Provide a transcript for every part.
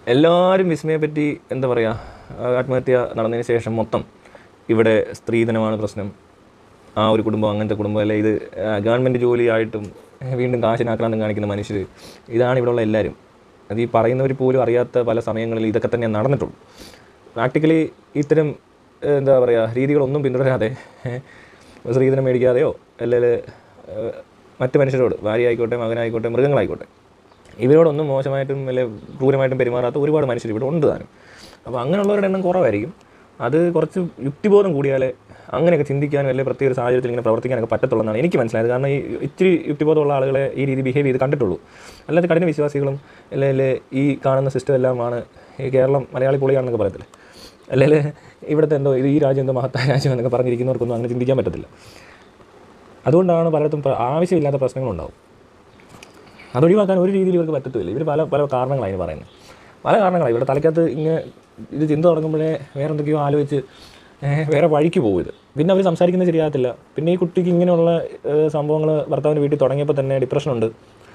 എല്ലാവരും വിസ്മയെ പറ്റി എന്താ പറയുക ആത്മഹത്യ നടന്നതിന് ശേഷം മൊത്തം ഇവിടെ സ്ത്രീധനമാണ് പ്രശ്നം ആ ഒരു കുടുംബം അങ്ങനത്തെ കുടുംബം അല്ലെ ഇത് ഗവൺമെൻറ് ജോലിയായിട്ടും ഏഹ് വീണ്ടും കാശിനാക്രാന്തം കാണിക്കുന്ന മനുഷ്യർ ഇതാണ് ഇവിടെയുള്ള എല്ലാവരും അത് ഈ പറയുന്നവർ പോലും അറിയാത്ത പല സമയങ്ങളിൽ ഇതൊക്കെ തന്നെ നടന്നിട്ടുള്ളൂ പ്രാക്ടിക്കലി ഇത്തരം ഏഹ് എന്താ പറയുക രീതികളൊന്നും പിന്തുടരാതെ ഏഹ് സ്ത്രീധനം മേടിക്കാതെയോ അല്ലെങ്കിൽ മറ്റ് മനുഷ്യരോട് ഭാര്യ ആയിക്കോട്ടെ മകനായിക്കോട്ടെ മൃഗങ്ങളായിക്കോട്ടെ ഇവരോടൊന്നും മോശമായിട്ടും അല്ലെ ക്രൂരമായിട്ടും പെരുമാറാത്ത ഒരുപാട് മനുഷ്യർ ഇവിടെ ഉണ്ട് താനും അപ്പോൾ അങ്ങനെയുള്ളവരുടെ എണ്ണം കുറവായിരിക്കും അത് കുറച്ച് യുക്തിബോധം കൂടിയാലേ അങ്ങനെയൊക്കെ ചിന്തിക്കാനും അല്ലെങ്കിൽ പ്രത്യേക ഒരു സാഹചര്യത്തിൽ ഇങ്ങനെ പ്രവർത്തിക്കാനൊക്കെ പറ്റത്തുള്ളൂ എന്നാണ് എനിക്ക് മനസ്സിലായത് കാരണം ഈ ഇച്ചിരി യുക്തിബോധമുള്ള ആളുകളെ ഈ രീതി ബിഹേവ് ചെയ്ത് കണ്ടിട്ടുള്ളൂ അല്ലാതെ കഠിന വിശ്വാസികളും അല്ലെങ്കിൽ ഈ കാണുന്ന സിസ്റ്റം എല്ലാമാണ് ഈ കേരളം മലയാളി പൊളിയാണെന്നൊക്കെ പറയത്തില്ലേ അല്ലെങ്കിൽ ഇവിടുത്തെ എന്തോ ഇത് ഈ രാജ്യം എന്തോ മഹത്തായ രാജ്യം എന്നൊക്കെ പറഞ്ഞിരിക്കുന്നവർക്കൊന്നും അങ്ങനെ ചിന്തിക്കാൻ പറ്റത്തില്ല അതുകൊണ്ടാണ് പലയിടത്തും പ്ര- ആവശ്യമില്ലാത്ത പ്രശ്നങ്ങളുണ്ടാവും അതൊഴിവാക്കാൻ ഒരു രീതിയിൽ ഇവർക്ക് പറ്റത്തില്ല ഇവർ പല പല കാരണങ്ങളാണ് ഇതിന് പറയുന്നത് പല കാരണങ്ങളാണ് ഇവിടെ തലയ്ക്കകത്ത് ഇങ്ങനെ ഇത് ചിന്ത തുടങ്ങുമ്പോഴേ വേറെ എന്തൊക്കെയോ ആലോചിച്ച് ഏഹ്, വേറെ വഴിക്ക് പോകും ഇത് പിന്നെ അവർ സംസാരിക്കുന്നത് ശരിയാകത്തില്ല പിന്നെ ഈ കുട്ടിക്ക് ഇങ്ങനെയുള്ള സംഭവങ്ങൾ ഭർത്താവിൻ്റെ വീട്ടിൽ തുടങ്ങിയപ്പോൾ തന്നെ ഡിപ്രഷനുണ്ട്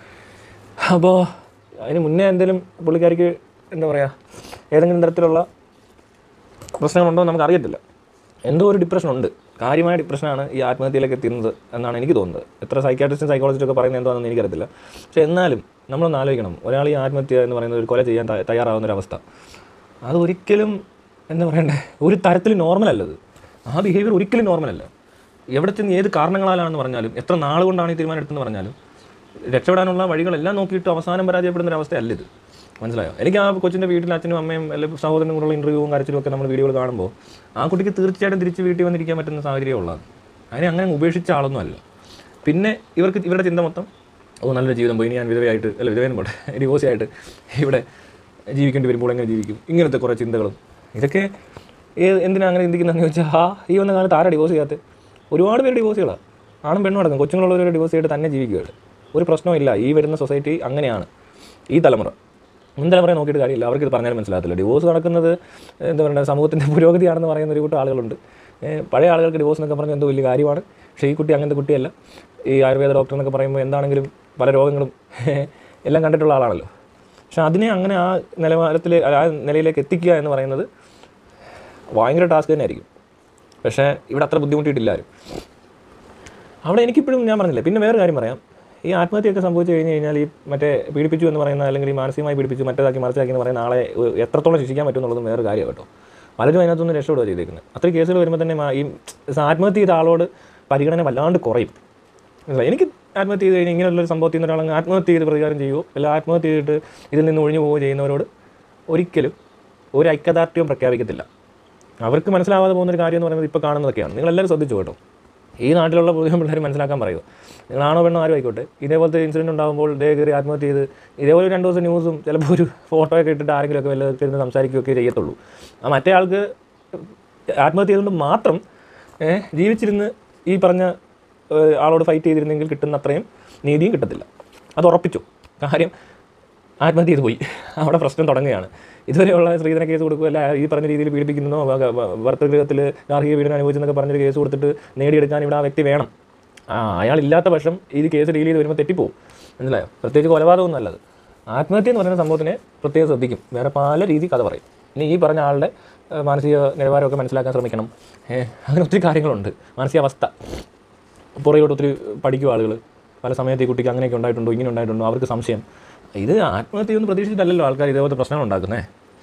അപ്പോൾ അതിന് മുന്നേ എന്തെങ്കിലും പുള്ളിക്കാരിക്ക് എന്താ പറയുക ഏതെങ്കിലും തരത്തിലുള്ള പ്രശ്നങ്ങളുണ്ടോ എന്ന് നമുക്ക് അറിയത്തില്ല എന്തോ ഒരു ഡിപ്രഷൻ ഉണ്ട് കാര്യമായ ഡിപ്രഷനാണ് ഈ ആത്മഹത്യയിലേക്ക് എത്തുന്നത് എന്നാണ് എനിക്ക് തോന്നുന്നത് എത്ര സൈക്കാട്രിസ്റ്റും സൈക്കോളജിസ്റ്റും ഒക്കെ പറയുന്നത് എന്താണെന്ന് എനിക്കറിയത്തില്ല പക്ഷേ എന്നാലും നമ്മളൊന്ന് ആലോചിക്കണം ഒരാൾ ഈ ആത്മഹത്യ എന്ന് പറയുന്നത് ഒരു കൊല ചെയ്യാൻ ത- തയ്യാറാവുന്ന ഒരു അവസ്ഥ അത് ഒരിക്കലും എന്താ പറയണ്ടേ ഒരു തരത്തിൽ നോർമൽ അല്ലത് ആ ബിഹേവിയർ ഒരിക്കലും നോർമൽ അല്ല എവിടെ ചെന്ന് ഏത് കാരണങ്ങളാലാണെന്ന് പറഞ്ഞാലും എത്ര നാൾ കൊണ്ടാണ് ഈ തീരുമാനം എടുത്തെന്ന് പറഞ്ഞാലും രക്ഷപ്പെടാനുള്ള വഴികളെല്ലാം നോക്കിയിട്ട് അവസാനം പരാജയപ്പെടുന്ന ഒരു അവസ്ഥയല്ല ഇത് മനസ്സിലായോ എനിക്ക് ആ കൊച്ചിൻ്റെ വീട്ടിൽ അച്ഛനും അമ്മയും അല്ലെങ്കിൽ സഹോദരനും കൂടെയുള്ള ഇൻ്റർവ്യൂവും കരച്ചിലും ഒക്കെ നമ്മൾ വീഡിയോകൾ കാണുമ്പോൾ ആ കുട്ടിക്ക് തീർച്ചയായിട്ടും തിരിച്ച് വീട്ടിൽ വന്നിരിക്കാൻ പറ്റുന്ന സാഹചര്യം ഉള്ളതാണ് അതിനെ അങ്ങനെ ഉപേക്ഷിച്ച ആളൊന്നും അല്ല പിന്നെ ഇവർക്ക് ഇവരുടെ ചിന്ത മൊത്തം ഓ നല്ലൊരു ജീവിതം പോയി ഇനി ഞാൻ വിധവയായിട്ട് അല്ല വിധവയും പോട്ടെ ഡിവോഴ്സ് ആയിട്ട് ഇവിടെ ജീവിക്കേണ്ടി വരുമ്പോൾ എങ്ങനെ ജീവിക്കും ഇങ്ങനത്തെ കുറേ ചിന്തകളും ഇതൊക്കെ ഏ- എന്തിനാ അങ്ങനെ ചിന്തിക്കുന്നതെന്ന് ചോദിച്ചാൽ ആ ഈ വന്ന കാലത്ത് ആരാ ഡിവോഴ്സ് ചെയ്യാത്ത ഒരുപാട് പേര് ഡിവോഴ്സുകളാണ് ആണും പെണ്ണും അടക്കം കൊച്ചുങ്ങളുള്ളവർ ഡിവോഴ്സ് ചെയ്തിട്ട് തന്നെ ജീവിക്കുകയാണ് ഒരു പ്രശ്നവും ഇല്ല ഈ വരുന്ന സൊസൈറ്റി അങ്ങനെയാണ് ഈ തലമുറ മുൻ തലമുറയെ നോക്കിയിട്ട് കാര്യമില്ല അവർക്ക് ഇത് പറഞ്ഞാലും മനസ്സിലാകത്തില്ല ഡിവോഴ്സ് നടക്കുന്നത് എന്താ പറയുക സമൂഹത്തിൻ്റെ പുരോഗതിയാണെന്ന് പറയുന്ന ഒരു കൂട്ടം ആളുകളുണ്ട് ഏഹ് പഴയ ആളുകൾക്ക് ഡിവോഴ്സ് എന്നൊക്കെ പറഞ്ഞാൽ എന്തോ വലിയ കാര്യമാണ് പക്ഷേ ഈ കുട്ടി അങ്ങനത്തെ കുട്ടിയല്ല ഈ ആയുർവേദ ഡോക്ടർ എന്നൊക്കെ പറയുമ്പോൾ എന്താണെങ്കിലും പല രോഗങ്ങളും എല്ലാം കണ്ടിട്ടുള്ള ആളാണല്ലോ പക്ഷെ അതിനെ അങ്ങനെ ആ നിലവാരത്തിൽ ആ നിലയിലേക്ക് എത്തിക്കുക എന്ന് പറയുന്നത് ഭയങ്കര ടാസ്ക് തന്നെ ആയിരിക്കും പക്ഷേ ഇവിടെ അത്ര ബുദ്ധിമുട്ടിയിട്ടില്ല ആരും അവിടെ എനിക്കിപ്പോഴും ഞാൻ പറഞ്ഞില്ലേ പിന്നെ വേറെ കാര്യം പറയാം ഈ ആത്മഹത്യയൊക്കെ സംഭവിച്ചു കഴിഞ്ഞ് കഴിഞ്ഞാൽ ഈ മറ്റേ പീഡിപ്പിച്ചു എന്ന് പറയുന്ന അല്ലെങ്കിൽ ഈ മാനസികമായി പീഡിപ്പിച്ചു മറ്റേതാക്കി മറിച്ചാക്കി എന്ന് പറയുന്ന ആളെ ഏഹ്, എത്രത്തോളം ശിക്ഷിക്കാൻ പറ്റും എന്നുള്ളതും വേറെ കാര്യം കേട്ടോ പലരും അതിനകത്തൊന്നും രക്ഷപ്പെടുക ചെയ്തേക്കുന്നത് അത്രയും കേസുകൾ വരുമ്പോൾ തന്നെ മാ- ഈ ആത്മഹത്യ ചെയ്ത ആളോട് പരിഗണന വല്ലാണ്ട് കുറയും മനസ്സിലായി എനിക്ക് ആത്മഹത്യ ചെയ്ത് കഴിഞ്ഞാൽ ഇങ്ങനെയുള്ളൊരു സംഭവത്തിൽ നിന്ന് ഒരാളങ്ങ് ആത്മഹത്യ ചെയ്ത് പ്രതികാരം ചെയ്യുമോ അല്ല ആത്മഹത്യ ചെയ്തിട്ട് ഇതിൽ നിന്ന് ഒഴിഞ്ഞു പോവുകയോ ചെയ്യുന്നവരോട് ഒരിക്കലും ഒരു ഐക്യദാർഢ്യവും പ്രഖ്യാപിക്കത്തില്ല അവർക്ക് മനസ്സിലാവാതെ പോകുന്ന ഒരു കാര്യം എന്ന് പറയുന്നത് ഇപ്പോൾ കാണുന്നതൊക്കെയാണ് നിങ്ങളെല്ലാവരും ശ്രദ്ധിച്ചു കേട്ടോ ഈ നാട്ടിലുള്ള പൊതുവെ പിള്ളേർ മനസ്സിലാക്കാൻ പറയുക നിങ്ങളാണോ പെണ്ണോ ആരും ആയിക്കോട്ടെ ഇതേപോലത്തെ ഇൻസിഡൻറ്റ് ഉണ്ടാകുമ്പോൾ ദേ കയറി ആത്മഹത്യ ചെയ്ത് ഇതേപോലെ രണ്ട് ദിവസം ന്യൂസും ചിലപ്പോൾ ഒരു ഫോട്ടോ ഒക്കെ ഇട്ടിട്ട് ആരെങ്കിലുമൊക്കെ വല്ലതൊക്കെ ഇരുന്ന് സംസാരിക്കുകയൊക്കെ ചെയ്യത്തുള്ളൂ ആ മറ്റേ ആൾക്ക് ആത്മഹത്യ ചെയ്തുകൊണ്ട് മാത്രം ഏഹ്, ജീവിച്ചിരുന്ന് ഈ പറഞ്ഞ ഏഹ്, ആളോട് ഫൈറ്റ് ചെയ്തിരുന്നെങ്കിൽ കിട്ടുന്ന അത്രയും നീതിയും കിട്ടത്തില്ല അത് ഉറപ്പിച്ചു കാര്യം ആത്മഹത്യ ചെയ്ത് പോയി അവിടെ പ്രശ്നം തുടങ്ങുകയാണ് ഇതുവരെയുള്ള സ്ത്രീധന കേസ് കൊടുക്കുകയല്ല ഈ പറഞ്ഞ രീതിയിൽ പീഡിപ്പിക്കുന്നോ ഭർത്തൃഗൃഹത്തിൽ ഗാർഹിക പീഡനം അനുഭവിച്ചെന്നൊക്കെ പറഞ്ഞൊരു കേസ് കൊടുത്തിട്ട് നേടിയെടുക്കാൻ ഇവിടെ ആ വ്യക്തി വേണം ആ അയാൾ ഇല്ലാത്ത പക്ഷം ഈ കേസ് ഡീൽ ചെയ്ത് വരുമ്പോൾ തെറ്റിപ്പോവും മനസ്സിലായോ പ്രത്യേകിച്ച് കൊലപാതകമൊന്നും നല്ലത് ആത്മഹത്യ എന്ന് പറയുന്ന സംഭവത്തിനെ പ്രത്യേകം ശ്രദ്ധിക്കും വേറെ പല രീതി കഥ പറയും ഇനി ഈ പറഞ്ഞ ആളുടെ ഏഹ്, മാനസിക നിലവാരമൊക്കെ മനസ്സിലാക്കാൻ ശ്രമിക്കണം ഏഹ്, അങ്ങനെ ഒത്തിരി കാര്യങ്ങളുണ്ട് മാനസികാവസ്ഥ പുറകോട്ട് ഒത്തിരി പഠിക്കും ആളുകൾ പല സമയത്ത് ഈ കുട്ടിക്ക് അങ്ങനെയൊക്കെ ഉണ്ടായിട്ടുണ്ടോ ഇങ്ങനെ ഉണ്ടായിട്ടുണ്ടോ അവർക്ക് സംശയം ഇത് ആത്മഹത്യയൊന്നും പ്രതീക്ഷിച്ചിട്ടല്ലല്ലോ ആൾക്കാർ ഇതേപോലത്തെ പ്രശ്നങ്ങൾ ഉണ്ടാക്കുന്നത്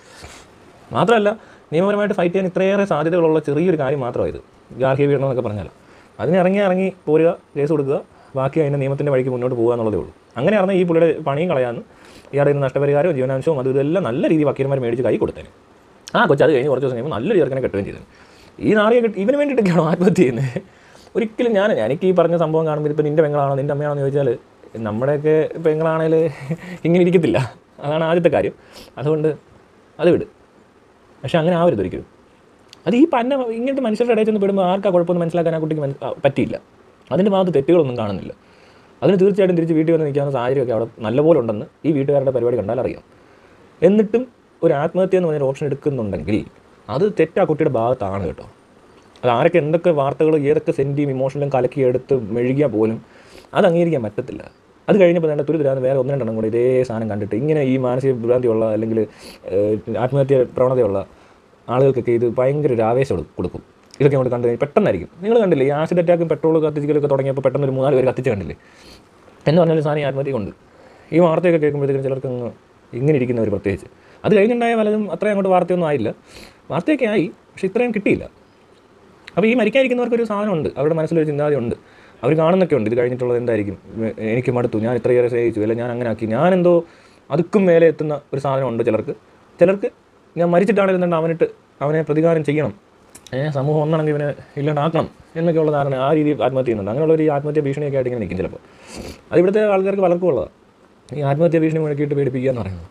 മാത്രമല്ല നിയമപരമായിട്ട് ഫൈറ്റ് ചെയ്യാൻ ഇത്രയേറെ സാധ്യതകളുള്ള ചെറിയൊരു കാര്യം മാത്രമാണ് ഇത് ഗാർഹിക പീഡനം എന്നൊക്കെ പറഞ്ഞാൽ അതിന് ഇറങ്ങി ഇറങ്ങി പോരുക കേസ് കൊടുക്കുക ബാക്കി അതിൻ്റെ നിയമത്തിൻ്റെ വഴിക്ക് മുന്നോട്ട് പോകുക എന്നുള്ളതേ ഉള്ളൂ അങ്ങനെ അറിഞ്ഞാൽ ഈ പുള്ളിയുടെ പണിയും കളയാന്ന് ഇയാളുടെ നിന്ന് നഷ്ടപരിഹാരവും ജീവനാംശവും അതും ഇതെല്ലാം നല്ല രീതിയിൽ വക്കീലന്മാർ മേടിച്ച് കൈ കൊടുത്തേനെ ആ കൊച്ചു അത് കഴിഞ്ഞ് കുറച്ച് ദിവസം കഴിയുമ്പോൾ നല്ല ചെറുക്കനെ കെട്ടുകയും ചെയ്തത് ഈ നാളിയെ കെട്ടി ഇവന് വേണ്ടിയിട്ടൊക്കെയാണോ ആത്മഹത്യ ചെയ്യുന്നത് ഒരിക്കലും ഞാൻ എനിക്ക് ഈ പറഞ്ഞ സംഭവം കാണുമ്പോൾ ഇതിപ്പോൾ നിൻ്റെ പെങ്ങളാണോ നിൻ്റെ അമ്മയാണോ എന്ന് ചോദിച്ചാൽ നമ്മുടെയൊക്കെ പെങ്ങളാണേൽ ഇങ്ങനെ ഇരിക്കത്തില്ല അതാണ് ആദ്യത്തെ കാര്യം അതുകൊണ്ട് അത് വിട് പക്ഷെ അങ്ങനെ ആവരുത് ഒരിക്കലും അത് ഈ പന്ന ഇങ്ങനത്തെ മനുഷ്യരുടെ ഇടയിൽ ചെന്ന് പെടുമ്പോൾ ആർക്കാ കുഴപ്പമൊന്നും മനസ്സിലാക്കാൻ ആ കുട്ടിക്ക് മന- ആ, പറ്റിയില്ല അതിൻ്റെ ഭാഗത്ത് തെറ്റുകളൊന്നും കാണുന്നില്ല അതിന് തീർച്ചയായിട്ടും തിരിച്ച് വീട്ടിൽ വന്ന് നിൽക്കാവുന്ന സാഹചര്യമൊക്കെ അവിടെ നല്ലപോലെ ഉണ്ടെന്ന് ഈ വീട്ടുകാരുടെ പരിപാടി കണ്ടാൽ അറിയാം എന്നിട്ടും ഒരു ആത്മഹത്യ എന്ന് പറഞ്ഞൊരു ഓപ്ഷൻ എടുക്കുന്നുണ്ടെങ്കിൽ അത് തെറ്റാ കുട്ടിയുടെ ഭാഗത്താണ് കേട്ടോ അത് ആരൊക്കെ എന്തൊക്കെ വാർത്തകൾ ഏതൊക്കെ സെൻറ്റിയും ഇമോഷണലും കലക്കി എടുത്ത് മെഴുകിയാൽ പോലും അത് അംഗീകരിക്കാൻ പറ്റത്തില്ല അത് കഴിഞ്ഞപ്പോൾ തന്നെ തുരുതുരാന്ന് വേറെ ഒന്ന് രണ്ടെണ്ണം കൂടെ ഇതേ സാധനം കണ്ടിട്ട് ഇങ്ങനെ ഈ മാനസിക ഭ്രാന്തിയുള്ള അല്ലെങ്കിൽ ഏഹ്, ആത്മഹത്യ പ്രവണതയുള്ള ആളുകൾക്കൊക്കെ ഇത് ഭയങ്കര ഒരു ആവേശം കൊടു- കൊടുക്കും ഇതൊക്കെ അങ്ങോട്ട് കണ്ടു കഴിഞ്ഞാൽ പെട്ടെന്നായിരിക്കും നിങ്ങൾ കണ്ടില്ലേ ഈ ആസിഡ് അറ്റാക്കും പെട്രോൾ കത്തിക്കലൊക്കെ തുടങ്ങിയപ്പോൾ പെട്ടെന്ന് ഒരു മൂന്നാല് പേര് കത്തിച്ച് കണ്ടില്ലേ എന്ന് പറഞ്ഞാൽ സാധനം ഈ ആത്മഹത്യ കൊണ്ട് ഈ വാർത്തയൊക്കെ കേൾക്കുമ്പോഴത്തേക്കും ചിലർക്ക് അങ്ങ് ഇങ്ങനെ ഇരിക്കുന്നവർ പ്രത്യേകിച്ച് അത് കഴിഞ്ഞുണ്ടായ പലതും അത്രയും അങ്ങോട്ട് വാർത്തയൊന്നും ആയില്ല വാർത്തയൊക്കെ ആയി പക്ഷേ ഇത്രയും കിട്ടിയില്ല അപ്പോൾ ഈ മരിക്കാതിരിക്കുന്നവർക്കൊരു സാധനമുണ്ട് അവരുടെ മനസ്സിലൊരു ചിന്താഗതി ഉണ്ട് അവർ കാണുന്നൊക്കെ ഉണ്ട് ഇത് കഴിഞ്ഞിട്ടുള്ളത് എന്തായിരിക്കും എ- എനിക്ക് മടുത്തു ഞാൻ ഇത്രയേറെ സ്നേഹിച്ചു അല്ല ഞാൻ അങ്ങനെ ആക്കി ഞാനെന്തോ അതുക്കും മേലെ എത്തുന്ന ഒരു സാധനമുണ്ട് ചിലർക്ക് ചിലർക്ക് ഞാൻ മരിച്ചിട്ടാണെന്നുണ്ടെങ്കിൽ അവനിട്ട് അവനെ പ്രതികാരം ചെയ്യണം ഏഹ് സമൂഹം ഒന്നാണെങ്കിൽ ഇവനെ ഇല്ലാണ്ടാക്കണം എന്നൊക്കെയുള്ള ധാരണ ആ രീതിയിൽ ആത്മഹത്യ ചെയ്യുന്നുണ്ട് അങ്ങനെയുള്ള ഒരു ആത്മഹത്യ ഭീഷണിയൊക്കെ ആയിട്ട് ഇങ്ങനെ നിൽക്കും ചിലപ്പോൾ അത് ഇവിടുത്തെ ആൾക്കാർക്ക് പലർക്കും ഉള്ളതാണ് ഈ ആത്മഹത്യ ഭീഷണി മുഴക്കിയിട്ട് പേടിപ്പിക്കുക എന്ന് പറയുന്നത്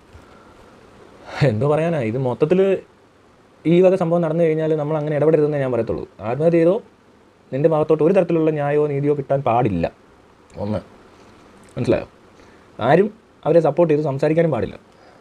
എന്തോ പറയാനാ ഇത് മൊത്തത്തിൽ ഈ വക സംഭവം നടന്നു കഴിഞ്ഞാൽ നമ്മൾ അങ്ങനെ ഇടപെടരുതെന്നേ ഞാൻ പറയത്തുള്ളൂ ആത്മഹത്യ ചെയ്തോ നിൻ്റെ ഭാഗത്തോട്ട് ഒരു തരത്തിലുള്ള ന്യായമോ നീതിയോ കിട്ടാൻ പാടില്ല ഒന്ന് മനസ്സിലായോ ആരും അവരെ സപ്പോർട്ട് ചെയ്ത് സംസാരിക്കാനും പാടില്ല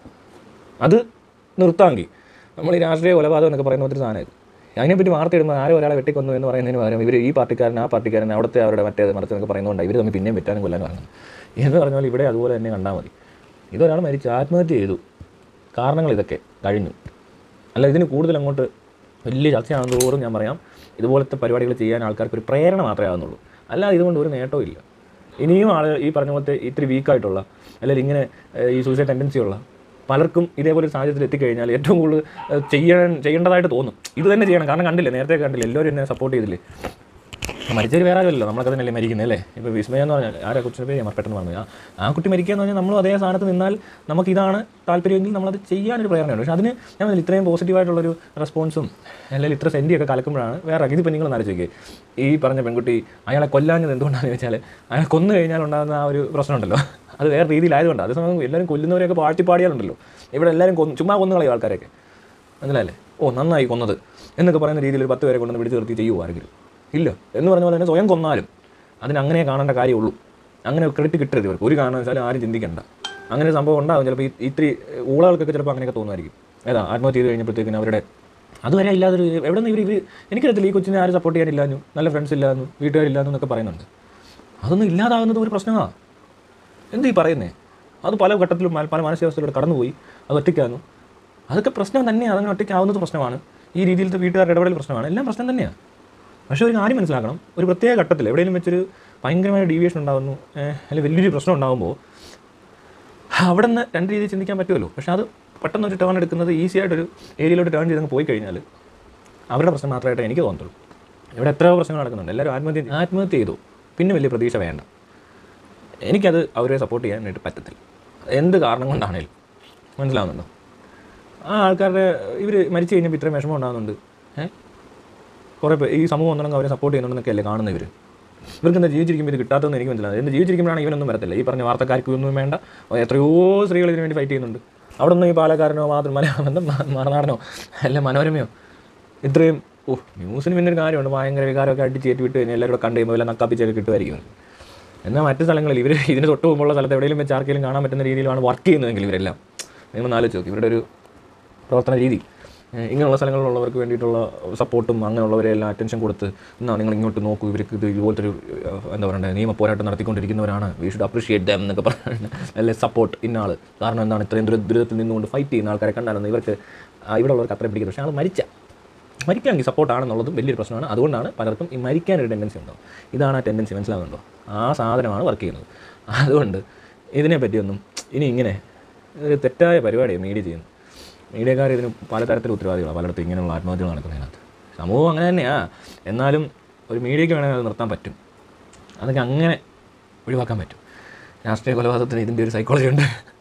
അത് നിർത്താമെങ്കിൽ നമ്മൾ ഈ രാഷ്ട്രീയ കൊലപാതകം എന്നൊക്കെ പറയുന്ന ഒത്തിരി സാധനമായത് അതിനെപ്പറ്റി വാർത്ത ഇടുമ്പോൾ ആരോ ഒരാളെ വെട്ടിക്കൊന്നു എന്ന് പറയുന്നതിന് പകരം ഇവർ ഈ പാർട്ടിക്കാരൻ ആ പാർട്ടിക്കാരൻ അവിടുത്തെ അവരുടെ മറ്റേത് മറിച്ചെന്നൊക്കെ പറയുന്നതുകൊണ്ട് ഇവർ തമ്മിൽ പിന്നെയും വെറ്റാനും കൊല്ലാനും ഇറങ്ങുന്നത് എന്ന് പറഞ്ഞാൽ ഇവിടെ അതുപോലെ തന്നെ കണ്ടാൽ മതി ഇതൊരാൾ മരിച്ചു ആത്മഹത്യ ചെയ്തു കാരണങ്ങൾ ഇതൊക്കെ കഴിഞ്ഞു അല്ല ഇതിന് കൂടുതൽ അങ്ങോട്ട് വലിയ ചർച്ചയാണെന്ന് തോറും ഞാൻ പറയാം ഇതുപോലത്തെ പരിപാടികൾ ചെയ്യാൻ ആൾക്കാർക്ക് ഒരു പ്രേരണ മാത്രമേ ആകുന്നുള്ളൂ അല്ലാതെ ഇതുകൊണ്ട് ഒരു നേട്ടവും ഇല്ല ഇനിയും ആളുകൾ ഈ പറഞ്ഞ പോലത്തെ ഇത്തിരി വീക്കായിട്ടുള്ള അല്ലെങ്കിൽ ഇങ്ങനെ ഏഹ്, ഈ സൂസൈഡ് ടെൻഡൻസി ഉള്ള പലർക്കും ഇതേപോലെ ഒരു സാഹചര്യത്തിൽ എത്തിക്കഴിഞ്ഞാൽ ഏറ്റവും കൂടുതൽ ഏഹ്, ചെയ്യാൻ ചെയ്യേണ്ടതായിട്ട് തോന്നും ഇത് തന്നെ ചെയ്യണം കാരണം കണ്ടില്ലേ നേരത്തെ കണ്ടില്ലേ എല്ലാവരും എന്നെ സപ്പോർട്ട് ചെയ്തില്ലേ മരിച്ചവർ വേറെ ആരുമല്ലോ നമ്മളൊക്കെ തന്നെയല്ലേ മരിക്കുന്നത് അല്ലേ ഇപ്പോൾ വിസ്മയ എന്ന് പറഞ്ഞാൽ ആരാ കൊച്ചിൻ്റെ പേര് ഞാൻ പെട്ടെന്ന് പറഞ്ഞു ആ- ആ കുട്ടി മരിക്കുക എന്ന് പറഞ്ഞാൽ നമ്മളും അതേ സ്ഥാനത്ത് നിന്നാൽ നമുക്ക് ഇതാണ് താല്പര്യമെങ്കിൽ നമ്മളത് ചെയ്യാനൊരു പ്രേരണയുണ്ട് പക്ഷേ അതിന് ഞാൻ പറഞ്ഞില്ലേ, ഇത്രയും പോസിറ്റീവായിട്ടുള്ളൊരു റെസ്പോൺസും അല്ലെങ്കിൽ ഇത്ര സെൻറ്റിയൊക്കെ കലക്കുമ്പോഴാണ് വേറെ ഇതിപ്പോൾ നിങ്ങൾ ആലോചിക്കുക ഈ പറഞ്ഞ പെൺകുട്ടി അയാളെ കൊല്ലാഞ്ഞത് എന്തുകൊണ്ടാണെന്ന് വെച്ചാൽ അയാളെ കൊന്നു കഴിഞ്ഞാൽ ഉണ്ടാകുന്ന ആ ഒരു പ്രശ്നമുണ്ടല്ലോ അത് വേറെ രീതിയിലായതുകൊണ്ട് അതേസമയം എല്ലാവരും കൊല്ലുന്നവരെയൊക്കെ പാഴ്ത്തിപ്പാടിയാലുണ്ടല്ലോ ഇവിടെ എല്ലാവരും കൊന്നു ചുമ്മാ കൊന്നു കളയും ആൾക്കാരെയൊക്കെ മനസ്സിലായില്ലേ ഓ നന്നായി കൊന്നത് എന്നൊക്കെ പറയുന്ന രീതിയിൽ ഒരു പത്ത് പേരെ കൊണ്ടുവന്ന് പിടിച്ച് നിർത്തി ചെയ്യുമോ ആരെങ്കിലും ഇല്ല എന്ന് പറഞ്ഞ പോലെ തന്നെ സ്വയം കൊന്നാലും അതിന് അങ്ങനെ കാണേണ്ട കാര്യമുള്ളൂ അങ്ങനെ ക്രെഡിറ്റ് കിട്ടരുത് ഇവർക്ക് ഒരു കാരണം വെച്ചാൽ ആരും ചിന്തിക്കണ്ട അങ്ങനെ ഒരു സംഭവം ഉണ്ടാകും ചിലപ്പോൾ ഈ ഇത്തിരി ഊളകൾക്കൊക്കെ ചിലപ്പോൾ അങ്ങനെയൊക്കെ തോന്നുമായിരിക്കും ഏതാ ആത്മഹത്യ ചെയ്ത് കഴിഞ്ഞപ്പോഴത്തേക്കിനും അവരുടെ അതുവരെ ഇല്ലാതൊരു എവിടെ നിന്ന് ഇവർ ഇവർ എനിക്കറിയത്തില്ല ഈ കൊച്ചിനെ ആരും സപ്പോർട്ട് ചെയ്യാനില്ലാന്നു നല്ല ഫ്രണ്ട്സ് ഇല്ലാന്നു വീട്ടുകാരില്ലാന്നു എന്നൊക്കെ പറയുന്നുണ്ട് അതൊന്നും ഇല്ലാതാകുന്നത് ഒരു പ്രശ്നമാണ് എന്ത് ഈ പറയുന്നേ അത് പല ഘട്ടത്തിലും മ- പല മാനസികാവസ്ഥയിലൂടെ കടന്നുപോയി അത് ഒറ്റയ്ക്കാന്നു അതൊക്കെ പ്രശ്നം തന്നെയാണ് അതിന് ഒറ്റയ്ക്കാവുന്നത് പ്രശ്നമാണ് ഈ രീതിയിലത്തെ വീട്ടുകാരുടെ ഇടപെടൽ പ്രശ്നമാണ് എല്ലാം പ്രശ്നം തന്നെയാണ് പക്ഷേ ഒരു കാര്യം മനസ്സിലാക്കണം ഒരു പ്രത്യേക ഘട്ടത്തിൽ എവിടെയെങ്കിലും വെച്ചൊരു ഭയങ്കരമായ ഡീവിയേഷൻ ഉണ്ടാകുന്നു ഏഹ്, അല്ലെങ്കിൽ വലിയൊരു പ്രശ്നം ഉണ്ടാകുമ്പോൾ അവിടെ നിന്ന് രണ്ട് രീതിയിൽ ചിന്തിക്കാൻ പറ്റുമല്ലോ പക്ഷേ അത് പെട്ടെന്ന് ഒരു ടേൺ എടുക്കുന്നത് ഈസി ആയിട്ടൊരു ഏരിയയിലോട്ട് ടേൺ ചെയ്തങ്ങ് പോയി കഴിഞ്ഞാൽ അവരുടെ പ്രശ്നം മാത്രമായിട്ട് എനിക്ക് തോന്നത്തുള്ളൂ ഇവിടെ എത്രയോ പ്രശ്നങ്ങൾ നടക്കുന്നുണ്ട് എല്ലാവരും ആത്മഹത്യ ആത്മഹത്യ ചെയ്തു പിന്നെ വലിയ പ്രതീക്ഷ വേണ്ട എനിക്കത് അവരെ സപ്പോർട്ട് ചെയ്യാനായിട്ട് പറ്റത്തില്ല എന്ത് കാരണം കൊണ്ടാണേലും മനസ്സിലാവുന്നുണ്ടോ ആ ആൾക്കാരുടെ ഇവർ മരിച്ചു കഴിഞ്ഞപ്പോൾ ഇത്രയും വിഷമം ഉണ്ടാകുന്നുണ്ട് ഏഹ് കുറേ പേർ ഈ സമൂഹം ഒന്നും അവരെ സപ്പോർട്ട് ചെയ്യുന്നുണ്ടെന്നൊക്കെ അല്ലേ കാണുന്ന ഇവർ ഇവർക്ക് എന്താ ജീവിച്ചിരിക്കുമ്പോൾ ഇത് കിട്ടാത്തതെന്ന് എനിക്ക് മനസ്സിലാകും എന്ത് ജീവിച്ചിരിക്കുമ്പോഴാണ് ഇവനൊന്നും വരത്തില്ല ഈ പറഞ്ഞ വാർത്തക്കാർക്ക് ഒന്നും വേണ്ട എത്രയോ സ്ത്രീകൾ ഇതിനു വേണ്ടി ഫൈറ്റ് ചെയ്യുന്നുണ്ട് അവിടെ ഒന്നും ഈ പാലക്കാരനോ മാത്രം മലയാളം മറുനാടനോ അല്ല മനോരമയോ ഇത്രയും ഓ ന്യൂസിന് പിന്നെ ഒരു കാര്യമുണ്ട് ഭയങ്കര വികാരമൊക്കെ അടിച്ച് കയറ്റി വിട്ട് കഴിഞ്ഞാൽ എല്ലാവരും കൂടെ കണ്ടു കഴിയുമ്പോൾ എല്ലാം നക്കാപ്പിച്ചൊക്കെ കിട്ടുമായിരിക്കും എന്നാൽ മറ്റ് സ്ഥലങ്ങളിൽ ഇവർ ഇതിന് തൊട്ട് മുമ്പുള്ള സ്ഥലത്ത് എവിടെയെങ്കിലും വെച്ച് ആർക്കെങ്കിലും കാണാൻ പറ്റുന്ന രീതിയിലാണ് വർക്ക് ചെയ്യുന്നതെങ്കിൽ ഇവരെല്ലാം നിങ്ങൾ ആലോചിച്ച് നോക്കി ഇവരുടെ ഒരു പ്രവർത്തന രീതി ഏഹ് ഇങ്ങനെയുള്ള സ്ഥലങ്ങളിലുള്ളവർക്ക് വേണ്ടിയിട്ടുള്ള സപ്പോർട്ടും അങ്ങനെയുള്ളവരെ എല്ലാം അറ്റൻഷൻ കൊടുത്ത് എന്നാ നിങ്ങൾ ഇങ്ങോട്ട് നോക്കൂ ഇവർക്ക് ഇത് ഇതുപോലത്തെ ഒരു ഏഹ്, എന്താ പറയണ്ടേ നിയമ പോരാട്ടം നടത്തിക്കൊണ്ടിരിക്കുന്നവരാണ് വി ഷുഡ് അപ്രീഷിയേറ്റ് ദം എന്നൊക്കെ പറയുന്നത് അല്ലെ സപ്പോർട്ട് ഇന്ന ആൾ കാരണം എന്താണ് ഇത്രയും ദുരിത ദുരിതത്തിൽ നിന്നുകൊണ്ട് ഫൈറ്റ് ചെയ്യുന്ന ആൾക്കാരെ കണ്ടാലും ഇവർക്ക് ആ, ഇവിടെ ഉള്ളവർക്ക് അത്രയും പിടിക്കുന്നത് പക്ഷേ ആൾ മരിച്ച മരിക്കാമെങ്കിൽ സപ്പോർട്ടാണെന്നുള്ളതും വലിയൊരു പ്രശ്നമാണ് അതുകൊണ്ടാണ് പലർക്കും ഈ മരിക്കാനൊരു ടെൻഡൻസി ഉണ്ടാവും ഇതാണ് ആ ടെൻഡൻസി മനസ്സിലാകുന്നുണ്ടോ ആ സാധനമാണ് വർക്ക് ചെയ്യുന്നത് അതുകൊണ്ട് ഇതിനെപ്പറ്റിയൊന്നും ഇനി ഇങ്ങനെ ഒരു തെറ്റായ പരിപാടിയാണ് മീഡിയ ചെയ്യുന്നത് മീഡിയക്കാർ ഇതിന് പലതരത്തിൽ ഉത്തരവാദികളാണ് പലയിടത്തും ഇങ്ങനെയുള്ള ആത്മഹത്യകൾ നടക്കുന്നതിനകത്ത് സമൂഹം അങ്ങനെ തന്നെയാ എന്നാലും ഒരു മീഡിയയ്ക്ക് വേണമെങ്കിൽ അത് നിർത്താൻ പറ്റും അതൊക്കെ അങ്ങനെ ഒഴിവാക്കാൻ പറ്റും രാഷ്ട്രീയ കൊലപാതകത്തിന് ഇതിൻ്റെ ഒരു സൈക്കോളജി ഉണ്ട്